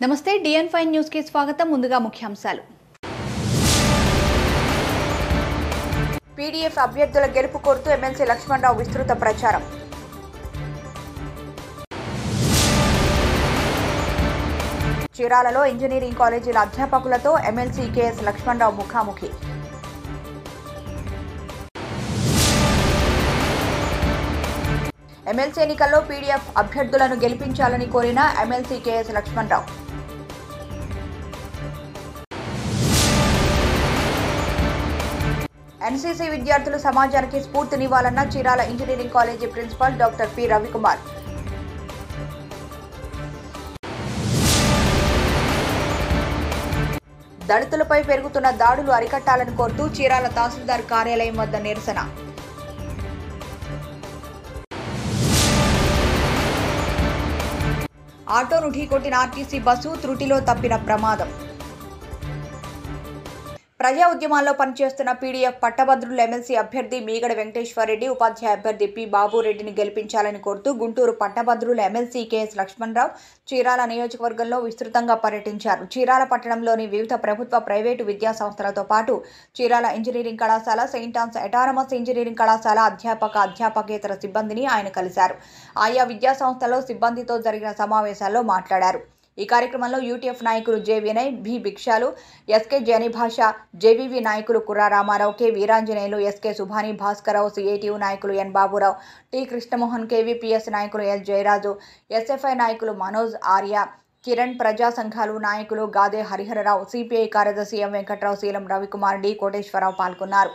నమస్తే డిఎన్ five news కి స్వాగతం ముందుగా ముఖ్యాంశాలు పీడీఎఫ్ అభ్యర్థుల గెలుపు కోరుతూ ఎమ్మెల్సీ లక్ష్మణరావు విస్తృత ప్రచారం చీరాలలో ఇంజనీరింగ్ కాలేజీల అధ్యాపకులతో ఎమ్మెల్సీ కెఎస్ లక్ష్మణరావు ముఖాముఖి ఎమ్మెల్సీ ఎన్నికల్లో పీడీఎఫ్ అభ్యర్థులను గెలిపించాలని కోరిన ఎమ్మెల్సీ కెఎస్ లక్ష్మణరావు ఎన్సీసీ విద్యార్థులు సమాజానికి స్ఫూర్తినివ్వాలన్న Chirala engineering college principal doctor P Ravikumar దళితులపై పెరుగుతున్న దాడులు అరికట్టాలని కోరుతూ చీరాల తహసీల్దార్ కార్యాలయం వద్ద నిరసన ఆటోను ఢీకొట్టిన ఆర్టీసీ బస్సు త్రుటిలో తప్పిన ప్రమాదం ప్రజా ఉద్యమాల్లో పనిచేస్తున్న పీడీఎఫ్ పట్టభద్రుల ఎమ్మెల్సీ అభ్యర్థి మీగడ వెంకటేశ్వరరెడ్డి ఉపాధ్యాయ అభ్యర్థి పి బాబురెడ్డిని గెలిపించాలని కోరుతూ గుంటూరు పట్టభద్రుల ఎమ్మెల్సీ కెఎస్ లక్ష్మణరావు చీరాల నియోజకవర్గంలో విస్తృతంగా పర్యటించారు చీరాల పట్టణంలోని వివిధ ప్రభుత్వ ప్రైవేటు విద్యా సంస్థలతో పాటు చీరాల ఇంజనీరింగ్ కళాశాల సెయింట్ ఆన్స్ ఎటానమస్ ఇంజనీరింగ్ కళాశాల అధ్యాపక అధ్యాపకేతర సిబ్బందిని ఆయన కలిశారు ఆయా విద్యా సంస్థల్లో సిబ్బందితో జరిగిన సమావేశాల్లో మాట్లాడారు ఈ కార్యక్రమంలో యూటీఎఫ్ నాయకులు J Vinay B Bhikshalu SK Janibasha JVV నాయకులు Kurra Ramarao K Veeranjaneyulu SK Subhani Bhaskararao CITU నాయకులు N Baburao T Krishnamohan KVPS నాయకులు ఎల్ జయరాజు ఎస్ఎఫ్ఐ నాయకులు మనోజ్ ఆర్య కిరణ్ ప్రజా సంఘాలు నాయకులు గాదే హరిహరరావు సిపిఐ కార్యదర్శి ఎం వెంకట్రావు శీలం రవికుమార్ డి కోటేశ్వరరావు పాల్గొన్నారు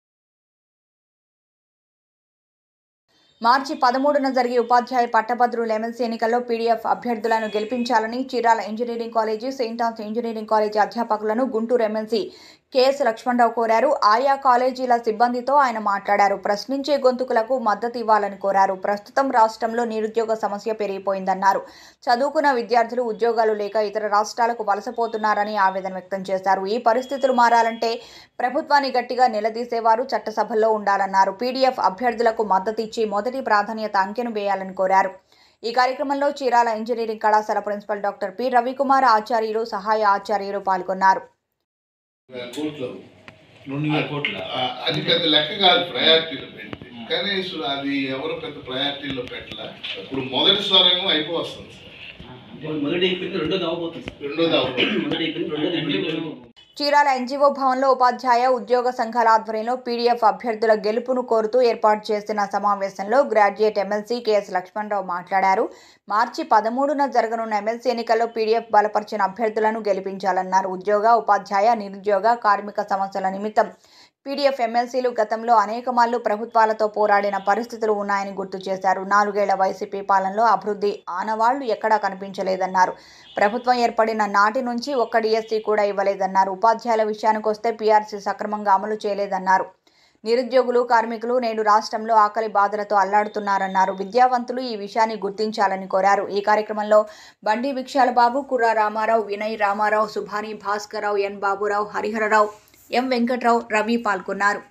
మార్చి పదమూడున జరిగే ఉపాధ్యాయ పట్టభద్రుల ఎమ్మెల్సీ ఎన్నికల్లో పీడీఎఫ్ అభ్యర్థులను గెలిపించాలని Chirala engineering college saint Ann's engineering college అధ్యాపకులను గుంటూరు ఎమ్మెల్సీ కెఎస్ లక్ష్మణరావు కోరారు ఆయా కాలేజీల సిబ్బందితో ఆయన మాట్లాడారు ప్రశ్నించే గొంతుకులకు మద్దతు ఇవ్వాలని కోరారు ప్రస్తుతం రాష్ట్రంలో నిరుద్యోగ సమస్య పెరిగిపోయిందన్నారు చదువుకున్న విద్యార్థులు ఉద్యోగాలు లేక ఇతర రాష్ట్రాలకు వలసపోతున్నారని ఆవేదన వ్యక్తం చేశారు ఈ పరిస్థితులు మారాలంటే ప్రభుత్వాన్ని గట్టిగా నిలదీసేవారు చట్టసభల్లో ఉండాలన్నారు పీడీఎఫ్ అభ్యర్థులకు మద్దతు ఇచ్చి మొదటి ప్రాధాన్యత అంకెను వేయాలని కోరారు ఈ కార్యక్రమంలో చీరాల ఇంజనీరింగ్ కళాశాల ప్రిన్సిపల్ డాక్టర్ పి రవికుమార్ ఆచార్యులు సహాయ ఆచార్యులు పాల్గొన్నారు కోట్లు రెండు వేల కోట్ల ఆ, అది పెద్ద లెక్క కాదు ప్రయారిటీలో పెట్టి కనీసం అది ఎవరు పెద్ద ప్రయారిటీలో పెట్టలే ఇప్పుడు మొదటి స్వరంగం అయిపోతుంది సార్ మొదటి అయిపోయింది రెండోది అవ్వబోతుంది సార్ రెండోది అవుతుంది మొదటి అయిపోయింది రెండోది అయిపోయింది చీరాల ఎన్జీఓ భవన్లో ఉపాధ్యాయ ఉద్యోగ సంఘాల ఆధ్వర్యంలో పీడీఎఫ్ అభ్యర్థుల గెలుపును కోరుతూ ఏర్పాటు చేసిన సమావేశంలో గ్రాడ్యుయేట్ ఎమ్మెల్సీ కెఎస్ లక్ష్మణరావు మాట్లాడారు మార్చి పదమూడున జరగనున్న ఎమ్మెల్సీ ఎన్నికల్లో పీడీఎఫ్ బలపరిచిన అభ్యర్థులను గెలిపించాలన్నారు ఉద్యోగ ఉపాధ్యాయ నిరుద్యోగ కార్మిక సమస్యల నిమిత్తం పీడీఎఫ్ ఎమ్మెల్సీలు గతంలో అనేక మార్లు ప్రభుత్వాలతో పోరాడిన పరిస్థితులు ఉన్నాయని గుర్తు చేశారు నాలుగేళ్ల వైసీపీ పాలనలో అభివృద్ధి ఆనవాళ్లు ఎక్కడా కనిపించలేదన్నారు ప్రభుత్వం ఏర్పడిన నాటి నుంచి ఒక్క డిఎస్సీ కూడా ఇవ్వలేదన్నారు ఉపాధ్యాయుల విషయానికి వస్తే పీఆర్సీ సక్రమంగా అమలు చేయలేదన్నారు నిరుద్యోగులు కార్మికులు నేడు రాష్ట్రంలో ఆకలి బాధలతో అల్లాడుతున్నారన్నారు విద్యావంతులు ఈ విషయాన్ని గుర్తించాలని కోరారు ఈ కార్యక్రమంలో బండి విక్షాల బాబు కుర్రా రామారావు వినయ్ రామారావు సుభాని భాస్కరరావు ఎన్ బాబురావు హరిహరరావు ఎం వెంకట్రావు రవి పాల్గొన్నారు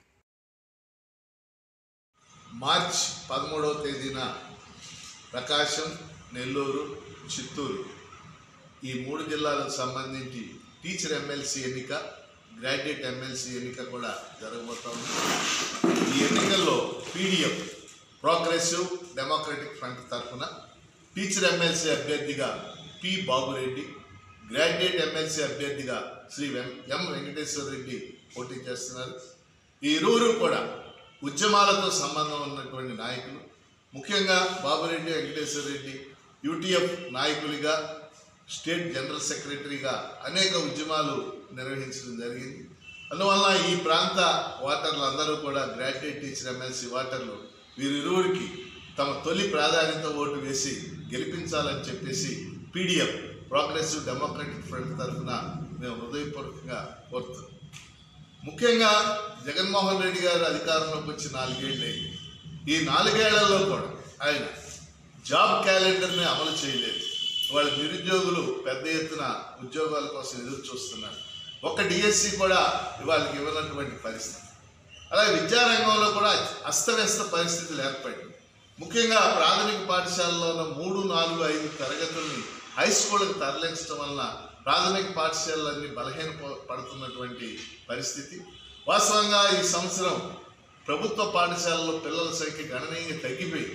మార్చ్ పదమూడవ తేదీన ప్రకాశం నెల్లూరు చిత్తూరు ఈ మూడు జిల్లాలకు సంబంధించి టీచర్ ఎమ్మెల్సీ ఎన్నిక గ్రాడ్యుయేట్ ఎమ్మెల్సీ ఎన్నిక కూడా జరగబోతా ఉంది ఈ ఎన్నికల్లో పీడిఎఫ్ ప్రోగ్రెసివ్ డెమోక్రటిక్ ఫ్రంట్ తరఫున టీచర్ ఎమ్మెల్సీ అభ్యర్థిగా పి బాబురెడ్డి గ్రాడ్యుయేట్ ఎమ్మెల్సీ అభ్యర్థిగా శ్రీ వెం- ఎం వెంకటేశ్వర రెడ్డి పోటీ చేస్తున్నారు ఈ ఇరువురు కూడా ఉద్యమాలతో సంబంధం ఉన్నటువంటి నాయకులు ముఖ్యంగా బాబురెడ్డి వెంకటేశ్వర రెడ్డి యూటీఎఫ్ నాయకులుగా స్టేట్ జనరల్ సెక్రటరీగా అనేక ఉద్యమాలు నిర్వహించడం జరిగింది అందువల్ల ఈ ప్రాంత ఓటర్లు అందరూ కూడా గ్రాడ్యుయేట్ టీచర్ ఎమ్మెల్సీ ఓటర్లు వీరిరువురికి తమ తొలి ప్రాధాన్యత ఓటు వేసి గెలిపించాలని చెప్పేసి పీడిఎఫ్ ప్రోగ్రెసివ్ డెమోక్రటిక్ ఫ్రంట్ తరఫున మేము హృదయపూర్వకంగా కోరుతున్నాం ముఖ్యంగా జగన్మోహన్ రెడ్డి గారు అధికారంలోకి వచ్చి నాలుగేళ్ళు అయింది ఈ నాలుగేళ్లలో కూడా ఆయన జాబ్ క్యాలెండర్ని అమలు చేయలేదు వాళ్ళ నిరుద్యోగులు పెద్ద ఎత్తున ఉద్యోగాల కోసం ఎదురు చూస్తున్నారు ఒక్క డిఎస్సి కూడా ఇవాళకి ఇవ్వనటువంటి పరిస్థితి అలాగే విద్యారంగంలో కూడా అస్తవ్యస్త పరిస్థితులు ఏర్పడింది ముఖ్యంగా ప్రాథమిక పాఠశాలలో ఉన్న మూడు నాలుగు ఐదు తరగతుల్ని హై స్కూళ్ళకి తరలించడం వలన ప్రాథమిక పాఠశాలలన్నీ బలహీన ప- పడుతున్నటువంటి పరిస్థితి వాస్తవంగా ఈ సంవత్సరం ప్రభుత్వ పాఠశాలలో పిల్లల సంఖ్య గణనీయంగా తగ్గిపోయింది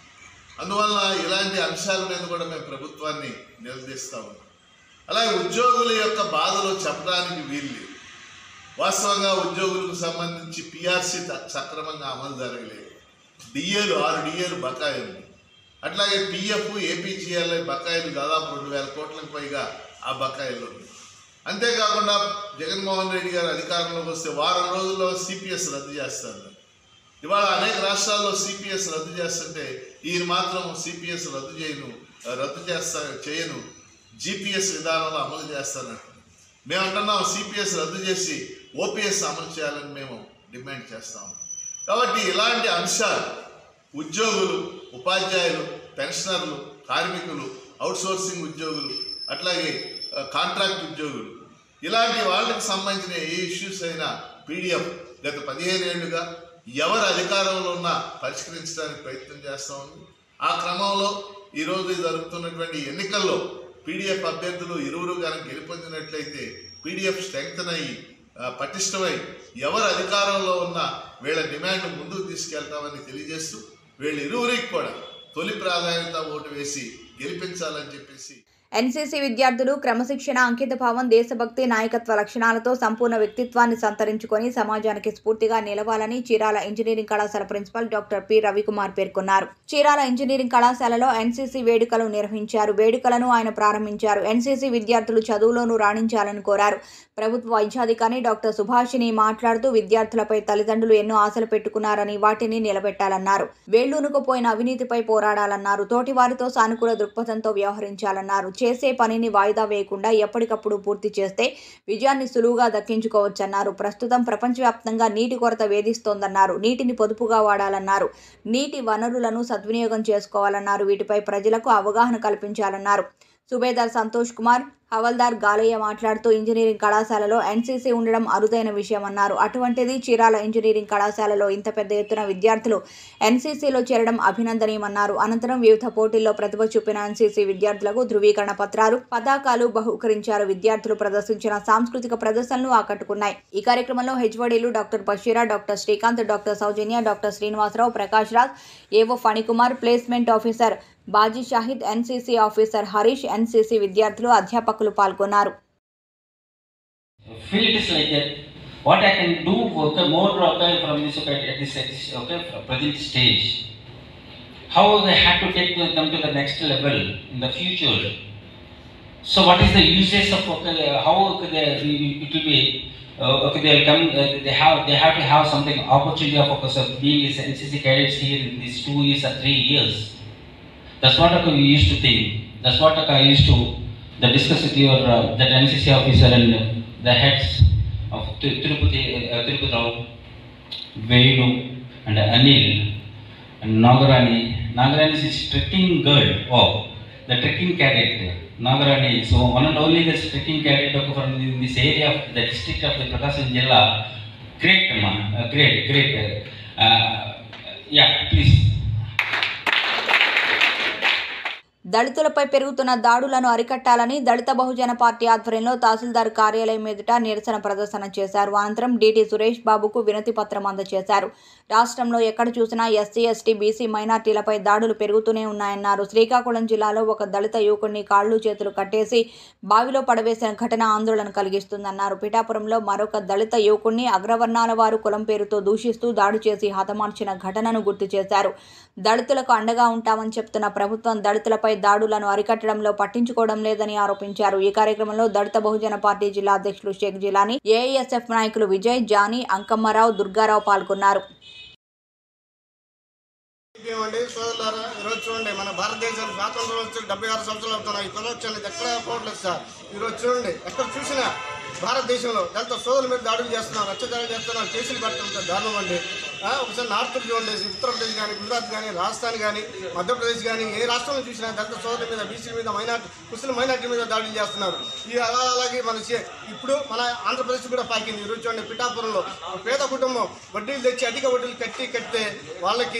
అందువలన ఇలాంటి అంశాల మీద కూడా మేము ప్రభుత్వాన్ని నిలదీస్తా ఉన్నాం అలాగే ఉద్యోగుల యొక్క బాధలు చెప్పడానికి వీలు వాస్తవంగా ఉద్యోగులకు సంబంధించి పిఆర్సీ సక్రమంగా అమలు జరగలేదు డిఏలు ఆరు డిఏలు బకాయి ఉంది అట్లాగే పిఎఫ్ ఏపీజీఎల్ఐ బకాయిలు దాదాపు రెండు వేల కోట్లకు పైగా ఆ బకాయిలు ఉంది అంతేకాకుండా జగన్మోహన్ రెడ్డి గారు అధికారంలోకి వస్తే వారం రోజుల్లో సిపిఎస్ రద్దు చేస్తారు ఇవాళ అనేక రాష్ట్రాల్లో సిపిఎస్ రద్దు చేస్తుంటే ఈయన మాత్రం సిపిఎస్ రద్దు చేయను రద్దు చేస్తా చేయను జిపిఎస్ విధానంలో అమలు చేస్తానంట మేము అంటున్నాం సిపిఎస్ రద్దు చేసి ఓపీఎస్ అమలు చేయాలని మేము డిమాండ్ చేస్తాము కాబట్టి ఇలాంటి అంశాలు ఉద్యోగులు ఉపాధ్యాయులు పెన్షనర్లు కార్మికులు అవుట్సోర్సింగ్ ఉద్యోగులు అట్లాగే ఆ, కాంట్రాక్ట్ ఉద్యోగులు ఇలాంటి వాళ్ళకి సంబంధించిన ఏ ఇష్యూస్ అయినా పీడిఎఫ్ గత పదిహేను ఏళ్లుగా ఎవరు అధికారంలో ఉన్నా పరిష్కరించడానికి ప్రయత్నం చేస్తూ ఉంది ఆ క్రమంలో ఈరోజు జరుగుతున్నటువంటి ఎన్నికల్లో పీడిఎఫ్ అభ్యర్థులు ఇరువురు కనుక గెలుపొందినట్లయితే పీడిఎఫ్ స్ట్రెంగ్తన్ అయ్యి ఆ, పటిష్టమై ఎవరు అధికారంలో ఉన్నా వీళ్ళ డిమాండ్ ముందుకు తీసుకెళ్తామని తెలియజేస్తూ వీళ్ళ ఇరువురికి కూడా తొలి ప్రాధాన్యత ఓటు వేసి గెలిపించాలని చెప్పేసి ఎన్సీసీ విద్యార్థులు క్రమశిక్షణ అంకితభావం దేశభక్తి నాయకత్వ లక్షణాలతో సంపూర్ణ వ్యక్తిత్వాన్ని సంతరించుకొని సమాజానికి స్ఫూర్తిగా నిలవాలని చీరాల ఇంజనీరింగ్ కళాశాల ప్రిన్సిపల్ డాక్టర్ పి రవికుమార్ పేర్కొన్నారు చీరాల ఇంజనీరింగ్ కళాశాలలో ఎన్సీసీ వేడుకలు నిర్వహించారు వేడుకలను ఆయన ప్రారంభించారు ఎన్సీసీ విద్యార్థులు చదువులోనూ రాణించాలని కోరారు ప్రభుత్వ వైద్యాధికారి డాక్టర్ సుభాషిని మాట్లాడుతూ విద్యార్థులపై తల్లిదండ్రులు ఎన్నో ఆశలు పెట్టుకున్నారని వాటిని నిలబెట్టాలన్నారు వేళ్లూనుకుపోయిన అవినీతిపై పోరాడాలన్నారు తోటివారితో సానుకూల దృక్పథంతో వ్యవహరించాలన్నారు చేసే పనిని వాయిదా వేయకుండా ఎప్పటికప్పుడు పూర్తి చేస్తే విజయాన్ని సులువుగా దక్కించుకోవచ్చన్నారు ప్రస్తుతం ప్రపంచవ్యాప్తంగా నీటి కొరత వేధిస్తోందన్నారు నీటిని పొదుపుగా వాడాలన్నారు నీటి వనరులను సద్వినియోగం చేసుకోవాలన్నారు వీటిపై ప్రజలకు అవగాహన కల్పించాలన్నారు సుబేదార్ సంతోష్ కుమార్ హవల్దార్ గాలయ్య మాట్లాడుతూ ఇంజనీరింగ్ కళాశాలలో ఎన్సీసీ ఉండడం అరుదైన విషయమన్నారు అటువంటిది చీరాల ఇంజనీరింగ్ కళాశాలలో ఇంత పెద్ద ఎత్తున విద్యార్థులు ఎన్సీసీలో చేరడం అభినందనీయమన్నారు అనంతరం వివిధ పోటీల్లో ప్రతిభ చూపిన ఎన్సీసీ విద్యార్థులకు ధృవీకరణ పత్రాలు పతాకాలు బహుకరించారు విద్యార్థులు ప్రదర్శించిన సాంస్కృతిక ప్రదర్శనలు ఆకట్టుకున్నాయి ఈ కార్యక్రమంలో హెచ్ఓడీలు doctor Basheera doctor Srikanth doctor Soujanya doctor Srinivasarao Prakash Raj AO Phanikumar placement officer Baji Shahid NCC officer Harish NCC విద్యార్థులు అధ్యాపకులు పాల్గొన్నారు feel it is like that. What I can do okay, more okay, from this okay, at this, at this okay, present stage. How they have to take them to the next level in the future. So what is the uses of okay, how okay, they, it will be uh, okay they will come uh, they have they have to have something opportunity of focus of being as NCC cadets here in these two years or three years. That's what okay, we used to think. That's what okay, I used to the discuss with your uh, that NCC officer and the heads of Ti- Tirupati, uh, Tirupati Rao, Velu and Anil and Nagarani. Nagarani is a trekking girl. Oh, the trekking cadet. Nagarani. So one and only this trekking cadet okay, from the- this area of the district of the Prakasam Jilla. Great, ma. Uh, great, great. Uh, yeah, please. దళితులపై పెరుగుతున్న దాడులను అరికట్టాలని దళిత బహుజన party ఆధ్వర్యంలో తహసీల్దార్ కార్యాలయం ఎదుట నిరసన ప్రదర్శన చేశారు అనంతరం డీటీ సురేష్ బాబుకు వినతి పత్రం అందజేశారు రాష్ట్రంలో ఎక్కడ చూసినా ఎస్సీ ఎస్టీ బీసీ మైనార్టీలపై దాడులు పెరుగుతూనే ఉన్నాయన్నారు శ్రీకాకుళం జిల్లాలో ఒక దళిత యువకుడిని కాళ్ళు చేతులు కట్టేసి బావిలో పడవేసిన ఘటన ఆందోళన కలిగిస్తుందన్నారు పిఠాపురంలో మరొక దళిత యువకుడిని అగ్రవర్ణాల వారు కులం పేరుతో దూషిస్తూ దాడి చేసి హతమార్చిన ఘటనను గుర్తు చేశారు దళితులకు అండగా ఉంటామని చెప్తున్న ప్రభుత్వం దళితులపై దాడులను అరికట్టడంలో పట్టించుకోవడం లేదని ఆరోపించారు ఈ కార్యక్రమంలో దళిత బహుజన పార్టీ జిల్లా అధ్యక్షులు షేక్ జిలానీ ఏఐఎస్ఎఫ్ నాయకులు విజయ్ జానీ అంకమ్మరావు దుర్గారావు పాల్గొన్నారు అండి సోదరులారా ఈరోజు చూడండి మన భారతదేశం స్వాతంత్రం వచ్చి డెబ్బై ఆరు సంవత్సరాలు అవుతున్నాయి ఈ కులవృక్షాలు ఎక్కడ పోవట్లేదు సార్ ఈరోజు చూడండి ఎక్కడ చూసినా భారతదేశంలో దళిత సోదరుల మీద దాడులు చేస్తున్నారు అత్యాచారం చేస్తున్నారు కేసులు పెట్టడం దారుణం అండి ఆ, ఒకసారి నార్త్ చూడండి ఉత్తరప్రదేశ్ కానీ గుజరాత్ కానీ రాజస్థాన్ కానీ మధ్యప్రదేశ్ కానీ ఏ రాష్ట్రంలో చూసినా దళిత సోదరుల మీద బీసీల మీద మైనార్టీ ముస్లిం మైనార్టీ మీద దాడులు చేస్తున్నారు ఈ అలా అలాగే మన చే- ఇప్పుడు మన ఆంధ్రప్రదేశ్ కూడా పాకింది ఈరోజు చూడండి పిఠాపురంలో ఒక పేద కుటుంబం వడ్డీలు తెచ్చి అధిక వడ్డీలు కట్టి కడితే వాళ్ళకి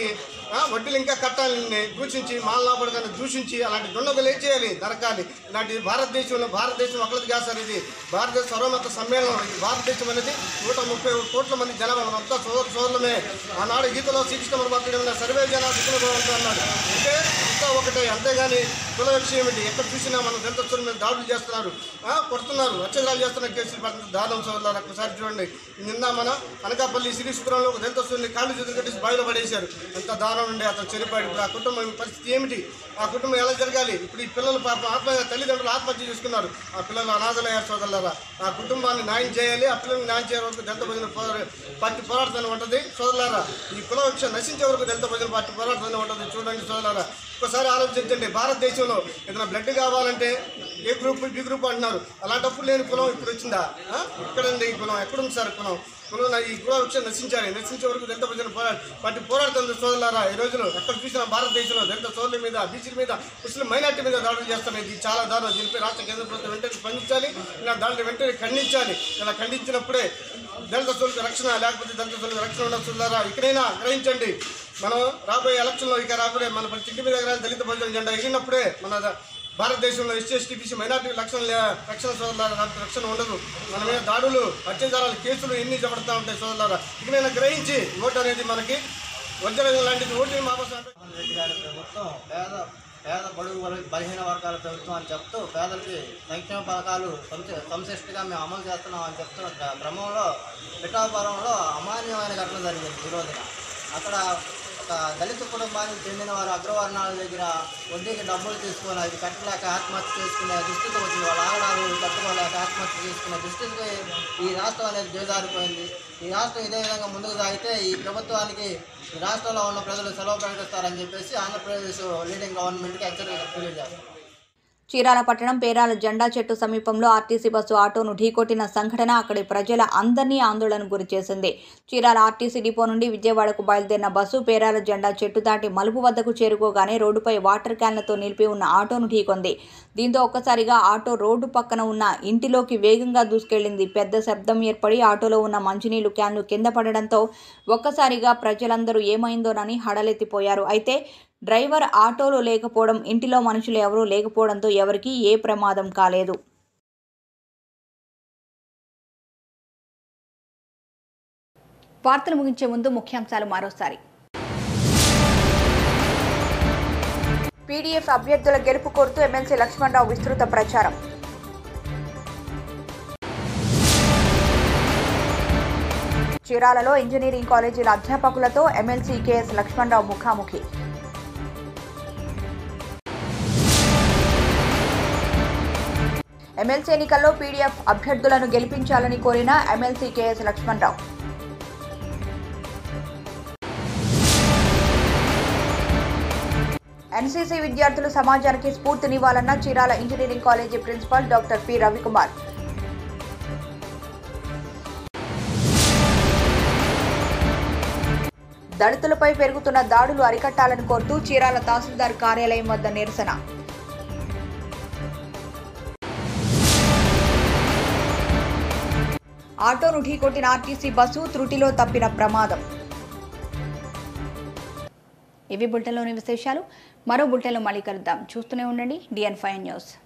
ఆ, వడ్డీలు ఇంకా కట్టాలని దూషించి మాలనాపడగానే దూషించి అలాంటి దుండగులు ఏం చేయాలి నరకాలి ఇలాంటి భారతదేశంలో భారతదేశం ఒకరిది కాదు సార్ ఇది భారతదేశ సర్వమత సమ్మేళనం ఇది భారతదేశం అనేది నూట ముప్పై కోట్ల మంది జనాభా మనంతా సోదర సోదరులమే ఆనాడు గీతలో శ్రీకృష్ణ పరమాత్ముడు సర్వే జనా దిక్కులు అన్నాడు అంటే అంతా ఒకటే అంతేగాని కుల విషయం ఏమిటి ఎక్కడ చూసినా మన దళితుల మీద దాడులు చేస్తున్నారు ఆ, కొడుతున్నారు అత్యాచారాలు చేస్తున్న కేసులు పడుతుంది దారుణం సోదరులు ఒకసారి చూడండి నిన్న మన అనకాపల్లి శ్రీశుపురంలో ఒక దళితుని కాళ్ళు చేతులు కట్టేసి బావిలో పడేశారు ఎంత దారుణం ఉండే అతను చనిపోయాడు ఇప్పుడు ఆ కుటుంబం పరిస్థితి ఏమిటి ఆ కుటుంబం ఎలా జరగాలి ఇప్పుడు ఈ పిల్లలు పాప ఆత్మ తల్లిదండ్రులు ఆత్మహత్య చేసుకున్నారు ఆ పిల్లలు అనాథలయ్యారు సోదరులారా ఆ కుటుంబాన్ని న్యాయం చేయాలి ఆ పిల్లల్ని న్యాయం చేయ వరకు దళిత భజన పోరా- పార్టీ పోరాడుతూనే ఉంటుంది సోదరులారా ఈ కుల వృక్ష నశించే వరకు దళిత భజన పార్టీ పోరాడుతూనే ఉంటుంది చూడండి సోదరులారా ఒకసారి ఆలోచించండి భారతదేశంలో ఏదైనా బ్లడ్ కావాలంటే ఏ గ్రూప్ బి గ్రూప్ అంటున్నారు అలాంటప్పుడు లేని కులం ఇప్పుడు వచ్చిందా ఆ? ఎక్కడండి ఈ కులం ఎక్కడుంది సార్ కులం కులం ఈ కుల వృక్షం నశించాలి నశించే వరకు దళిత ప్రజలు పోరాడు పార్టీ పోరాడుతుంది సోదరులారా ఈ రోజులో ఎక్కడ చూసినా భారతదేశంలో దళిత సోదరుల మీద బీసీల మీద ముస్లిం మైనార్టీ మీద దాడులు చేస్తున్నాయి ఇది చాలా దారుణం దీనిపై రాష్ట్ర కేంద్ర ప్రభుత్వం వెంటనే స్పందించాలి ఇలా దాడులు వెంటనే ఖండించాలి ఇలా ఖండించినప్పుడే దళిత సోదరులకు రక్షణ లేకపోతే దళిత సోదరులకు రక్షణ ఉండదు సోదరులారా ఇక్కడైనా గ్రహించండి మనం రాబోయే ఎలక్షన్లో ఇక రాబోయే మన ప్రతి ఇంటి మీద ఎగరాలి దళిత బహుజన జెండా ఎగిరినప్పుడే మన ద- భారతదేశంలో ఎస్సీ ఎస్టీ బీసీ మైనార్టీ రక్షణ లే- రక్షణ సోదరులారా దానికి రక్షణ ఉండదు మన మీద దాడులు అత్యాచారాలు కేసులు ఎన్ని జబడతా ఉంటాయి సోదరులారా ఇకనైనా గ్రహించి ఓటు అనేది మనకి వజ్రం లాంటిది ఓటు మాపస్ అంటే జగన్మోహన్ రెడ్డి గారి ప్రభుత్వం పేద పేద బడుగు బల- బలహీన వర్గాల ప్రభుత్వం అని చెప్తూ పేదలకి సంక్షేమ పథకాలు సంశ- సంశిష్టిగా మేము అమలు చేస్తున్నాం అని చెప్తున్న క్ర- క్రమంలో పిఠాపురంలో అమాన్యమైన ఘటన జరిగింది ఈ రోజున అక్కడ ఒక దళిత కుటుంబానికి చెందిన వారు అగ్రవర్ణాల దగ్గర వడ్డీకి డబ్బులు తీసుకొని అది కట్టలేక ఆత్మహత్య చేసుకునే దుస్థితి వచ్చింది వాళ్ళ ఆగడాలు కట్టుకోలేక ఆత్మహత్య చేసుకునే దుస్థితికి ఈ రాష్ట్రం అనేది దిగజారిపోయింది ఈ రాష్ట్రం ఇదే విధంగా ముందుకు సాగితే ఈ ప్రభుత్వానికి ఈ రాష్ట్రంలో ఉన్న ప్రజలు సెలవు ప్రకటిస్తారని చెప్పేసి ఆంధ్రప్రదేశ్ లీడింగ్ గవర్నమెంట్కి హెచ్చరిక తెలియజేస్తారు చీరాల పట్టణం పేరాల జెండా చెట్టు సమీపంలో ఆర్టీసీ బస్సు ఆటోను ఢీకొట్టిన సంఘటన అక్కడి ప్రజల అందరినీ ఆందోళనకు గురిచేసింది చీరాల ఆర్టీసీ డిపో నుండి విజయవాడకు బయలుదేరిన బస్సు పేరాల జెండా చెట్టు దాటి మలుపు వద్దకు చేరుకోగానే రోడ్డుపై వాటర్ క్యాన్లతో నిలిపి ఉన్న ఆటోను ఢీకొంది దీంతో ఒక్కసారిగా ఆటో రోడ్డు పక్కన ఉన్న ఇంటిలోకి వేగంగా దూసుకెళ్లింది పెద్ద శబ్దం ఏర్పడి ఆటోలో ఉన్న మంచినీళ్లు క్యాన్లు కింద పడడంతో ఒక్కసారిగా ప్రజలందరూ ఏమైందోనని హడలెత్తిపోయారు అయితే డ్రైవర్ ఆటోలో లేకపోవడం ఇంటిలో మనుషులు ఎవరూ లేకపోవడంతో ఎవరికీ ఏ ప్రమాదం కాలేదు వార్తలు ముగించే ముందు ముఖ్యాంశాలు మరోసారి పీడీఎఫ్ అభ్యర్థుల గెలుపు కోరుతూ ఎమ్మెల్సీ లక్ష్మణరావు విస్తృత ప్రచారం చీరాలలో ఇంజనీరింగ్ కాలేజీల అధ్యాపకులతో ఎమ్మెల్సీ కెఎస్ లక్ష్మణరావు ముఖాముఖి ఎమ్మెల్సీ ఎన్నికల్లో పీడీఎఫ్ అభ్యర్థులను గెలిపించాలని కోరిన ఎమ్మెల్సీ కెఎస్ లక్ష్మణరావు ఎన్సీసీ విద్యార్థులు సమాజానికి స్ఫూర్తినివ్వాలన్న Chirala engineering college principal doctor P Ravikumar దళితులపై పెరుగుతున్న దాడులు అరికట్టాలని కోరుతూ చీరాల తహసీల్దార్ కార్యాలయం వద్ద నిరసన ఆటోను ఢీకొట్టిన ఆర్టీసీ బస్సు త్రుటిలో తప్పిన ప్రమాదం ఇవి బులెటిన్లోని విశేషాలు మరో బులెటిన్లో మళ్ళీ కలుద్దాం చూస్తూనే ఉండండి డిఎన్ ఫైవ్ న్యూస్